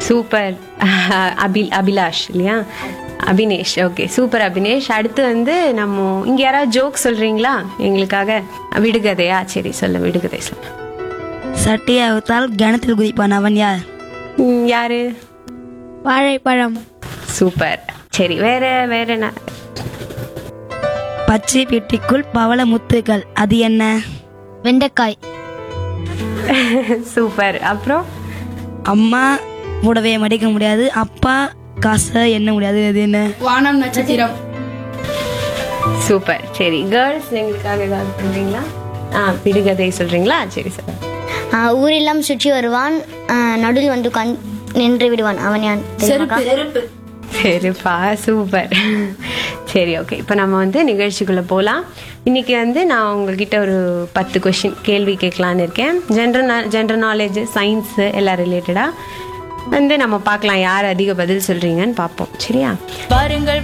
Super அபில் Abhilash இல்லையா Abinesh okay super Abinesh அடுத்து வந்து நம்ம இங்க யாராவது ஜோக் சொல்றீங்களா எங்களுக்காக விடுகதையா சரி சொல்ல விடுகதை சொல்ல சட்டையை அவுத்தால் கிணத்தில் குதிப்பான் அவன் யார் ம், யாரு வாழைப்பழம் சூப்பர் சரி வேற வேற என்ன பச்சை பெட்டிக்குள் பவள முத்துகள் அது என்ன வெண்டைக்காய் சூப்பர் அப்புறம் அம்மா புடவையை மடிக்க முடியாது அப்பா காசை எண்ண முடியாது அது என்ன வானம் நட்சத்திரம் சூப்பர் சரி கேர்ள்ஸ் எங்களுக்காக ஏதாவது பண்றீங்களா ஆ விடுகதை சொல்றீங்களா சரி சார் ஆஹ் ஊரெல்லாம் சுற்றி வருவான் ஆஹ் நடுவில் வந்து கண் நின்று விடுவான் அவன் யான் தெரியுமாக்கா? சரிப்பா சூப்பர் சரி ஓகே இப்போ நம்ம வந்து நிகழ்ச்சிக்குள்ளே போகலாம் இன்னைக்கு வந்து நான் உங்ககிட்ட ஒரு பத்து கொஷின் கேள்வி கேட்கலான்னு இருக்கேன் ஜென்ரல் ஜென்ரல் நாலேஜ் சயின்ஸு எல்லாம் ரிலேட்டடாக வந்து நம்ம பார்க்கலாம் யார் அதிக பதில் சொல்கிறீங்கன்னு பார்ப்போம் சரியா வாருங்கள்